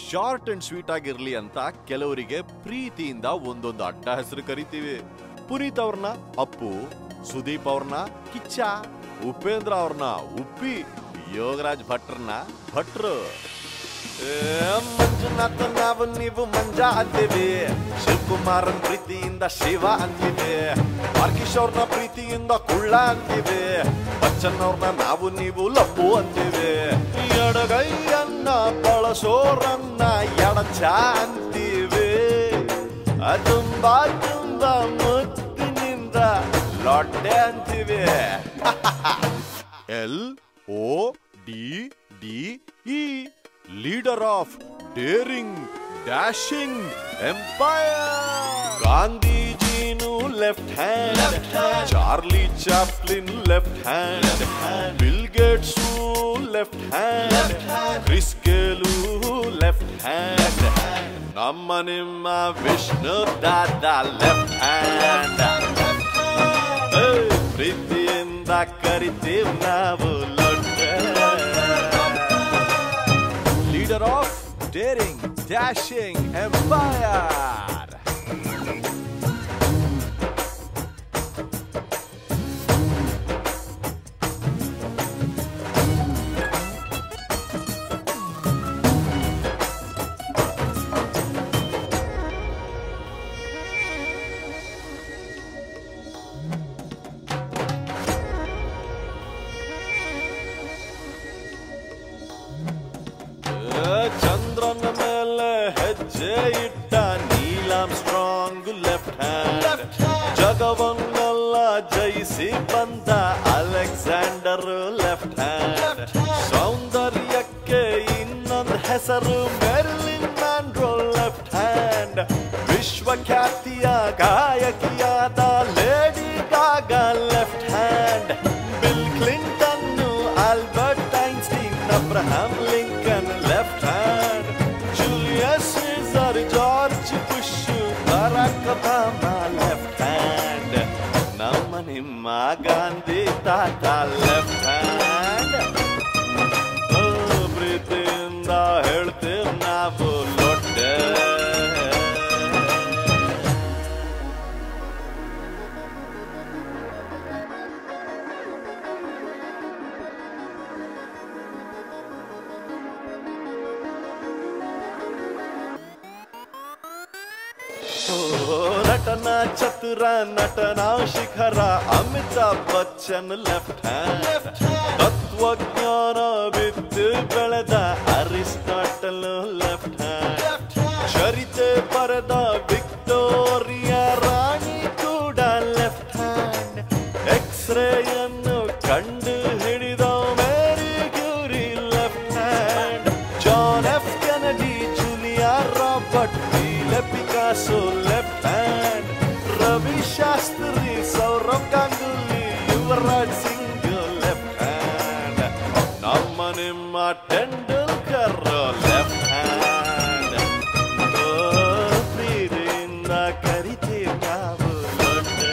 Short and sweet ಆಗಿರ್ಲಿ ಅಂತ ಕೆಲವರಿಗೆ ಪ್ರೀತಿಯಿಂದ ಒಂದೊಂದು ಅಡ್ಡ ಹೆಸರು ಕರಿತೀವಿ ಪುನೀತ್ ಅವ್ರನ್ನ ಅಪ್ಪು ಸುದೀಪ್ ಅವ್ರನ್ನ ಕಿಚ್ಚ ಉಪೇಂದ್ರ ಅವ್ರನ್ನ ಉಪ್ಪಿ ಯೋಗರಾಜ್ ಭಟ್ರನ್ನ ಭಟ್ರು ಏ, ಮಂಜುನಾಥ ನಾವು ನೀವು ಮಂಜ ಅಂತೀವಿ ಶಿವಕುಮಾರನ್ ಪ್ರೀತಿಯಿಂದ ಶಿವ ಅಂತೀವಿ ಮಾರ್ಕಿಶ್ ಅವ್ರನ್ನ ಪ್ರೀತಿಯಿಂದ ಕುಳ್ಳ ಅಂತೀವಿ ಬಚ್ಚನ್ ಅವ್ರನ್ನ ನಾವು ನೀವು ಲಪ್ಪು ಅಂತೀವಿ ಎಡಗೈಯನ್ನ ಬಳಸೋರನ್ನ ಎಡಚ ಅಂತೀವಿ ತುಂಬಾ ತುಂಬಾ ಮುತ್ತಿನಿಂದ ಲೊಟ್ಟೆ ಅಂತೀವಿ L O D D E leader of daring dashing empire ಗಾಂಧೀಜಿನು left hand Charlie Chaplin left hand Bill Gates left hand Chris Gayle left hand ನಮ್ಮ ನಿಮ್ಮ ವಿಷ್ಣು ದಾದ ಲೆಫ್ಟ್ ಹ್ಯಾಂಡ್ ಪ್ರೀತಿಯಿಂದ ಕರಿತೀವ್ ನಾವು ಲೊಟ್ಟೆ leader of daring dashing empire ಚಂದ್ರನ ಮೇಲೆ ಹೆಜ್ಜೆ ಇಟ್ಟ ನೀಲಂ ಸ್ಟ್ರಾಂಗ್ ಲೆಫ್ಟ್ ಹ್ಯಾಂಡ್ ಜಗವನ್ನೆಲ್ಲ ಜಯಿಸಿ ಬಂದ ಅಲೆಕ್ಸಾಂಡರ್ ಲೆಫ್ಟ್ ಹ್ಯಾಂಡ್ ಸೌಂದರ್ಯಕ್ಕೆ ಇನ್ನೊಂದು ಹೆಸರು ಮೆರ್ಲಿನ್ ಮ್ಯಾನ್ರೋ ಲೆಫ್ಟ್ ಹ್ಯಾಂಡ್ ವಿಶ್ವಖ್ಯಾತಿಯ ಗಾಯಕಿಯಾದ Lady Gaga left hand Bill Clinton Albert Einstein Abraham Lincoln left hand Julius Caesar George Bush Barack Obama left hand ನಮ್ಮ ನಿಮ್ಮ ಗಾಂಧಿ ತಾತ ಲೆಫ್ಟ್ ಹ್ಯಾಂಡ್ ಪ್ರೀತಿಯಿಂದ ಹೇಳ್ತೇವ್ ನಾವು ಲೊಟ್ಟೆ ಓ, ನಟನ ಚತುರ ನಟನ ಶಿಖರ ಅಮಿತಾಬ್ ಬಚ್ಚನ್ ಲೆಫ್ಟ್ ಹ್ಯಾಂಡ್ ತತ್ವಜ್ಞಾನ ಬಿದ್ದು ಬೆಳೆದ ಅರಿಸ್ಟಾಟಲ್ ಲೆಫ್ಟ್ ಹ್ಯಾಂಡ್ ಚರಿತೆ ಬರೆದ ವಿಕ್ಟೋರಿಯಾ ರಾಣಿ ಕೂಡ ಲೆಫ್ಟ್ ಹ್ಯಾಂಡ್ ಎಕ್ಸ್ರೇಯನ್ನು ಕಂಡು ಹಿಡಿದ Marie Curie left hand John F Kennedy Julia Robert Pele Picasso left hand Ravi Shastri Sourav Ganguly Yuvraj Singh left hand ನಮ್ಮ ನಿಮ್ಮ ಟೆಂಡೂಲ್ಕರ್ ಲೆಫ್ಟ್ ಹ್ಯಾಂಡ್ ಪ್ರೀತಿಯಿಂದ ಕರಿತೀವಿ ನಾವು ಲೊಟ್ಟೆ.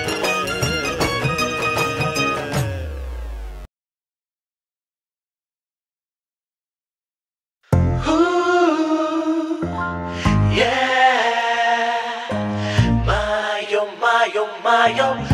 Yeah, my oh my oh my oh